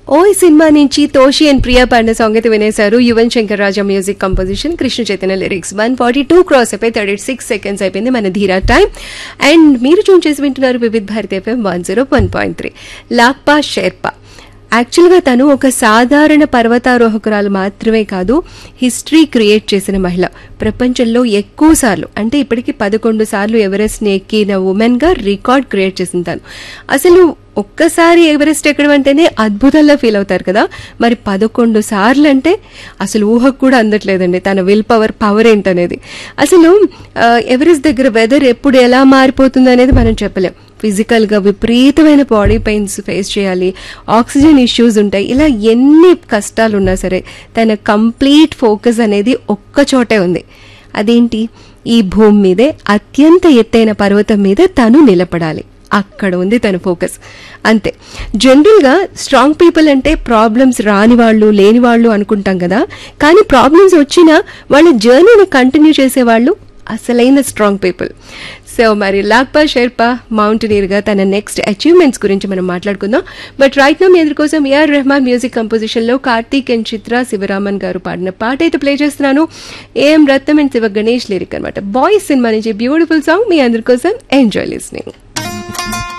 ఓయ్ సినిమా నుంచి తోషి అండ్ ప్రియా పాడిన సాంగ్ అయితే వినేశారు Yuvan Shankar Raja music composition Krishna Chaitanya lyrics one forty two cross అయిపోయి థర్టీ సిక్స్ సెకండ్స్ అయిపోయింది మన ధీరా టైం అండ్ మీరు చూన్ చేసి వింటున్నారు Vividh Bharati FM one zero one point three Lakpa Sherpa యాక్చువల్గా తను ఒక సాధారణ పర్వతారోహకురాలు మాత్రమే కాదు హిస్టరీ క్రియేట్ చేసిన మహిళ ప్రపంచంలో ఎక్కువ సార్లు అంటే ఇప్పటికి పదకొండు సార్లు ఎవరెస్ట్ని ఎక్కిన ఉమెన్గా రికార్డ్ క్రియేట్ చేసింది తను అసలు ఒక్కసారి ఎవరెస్ట్ ఎక్కడం అంటేనే అద్భుతంగా ఫీల్ అవుతారు కదా మరి పదకొండు సార్లు అంటే అసలు ఊహకు కూడా అందట్లేదండి తన విల్ పవర్ పవర్ ఏంటనేది అసలు ఆ, ఎవరెస్ట్ దగ్గర వెదర్ ఎప్పుడు ఎలా మారిపోతుంది అనేది మనం చెప్పలేం ఫిజికల్గా విపరీతమైన బాడీ పెయిన్స్ ఫేస్ చేయాలి ఆక్సిజన్ ఇష్యూస్ ఉంటాయి ఇలా ఎన్ని కష్టాలు ఉన్నా సరే తన కంప్లీట్ ఫోకస్ అనేది ఒక్క చోటే ఉంది అదేంటి ఈ భూమి మీదే అత్యంత ఎత్తైన పర్వతం మీద తను నిలబడాలి అక్కడ ఉంది తన ఫోకస్ అంతే జనరల్గా స్ట్రాంగ్ పీపుల్ అంటే ప్రాబ్లమ్స్ రాని వాళ్ళు లేని వాళ్ళు అనుకుంటాం కదా కానీ ప్రాబ్లమ్స్ వచ్చినా వాళ్ళ జర్నీని కంటిన్యూ చేసేవాళ్ళు అసలైన స్ట్రాంగ్ పీపుల్ సో మరి లాక్పా షెర్పా మౌంటనీర్గా తన నెక్స్ట్ అచీవ్మెంట్స్ గురించి మనం మాట్లాడుకుందాం బట్ రైట్ నో మీ అందరి కోసం ఏఆర్ రెహమాన్ మ్యూజిక్ కంపోజిషన్లో కార్తీక్ అండ్ చిత్ర శివరామన్ గారు పాడిన పాట అయితే ప్లే చేస్తున్నాను AM Ratnam and Siva Ganesh lyric అనమాట బాయ్స్ సినిమా నుంచి బ్యూటిఫుల్ సాంగ్ మీ అందరి కోసం ఎంజాయ్ లిస్నింగ్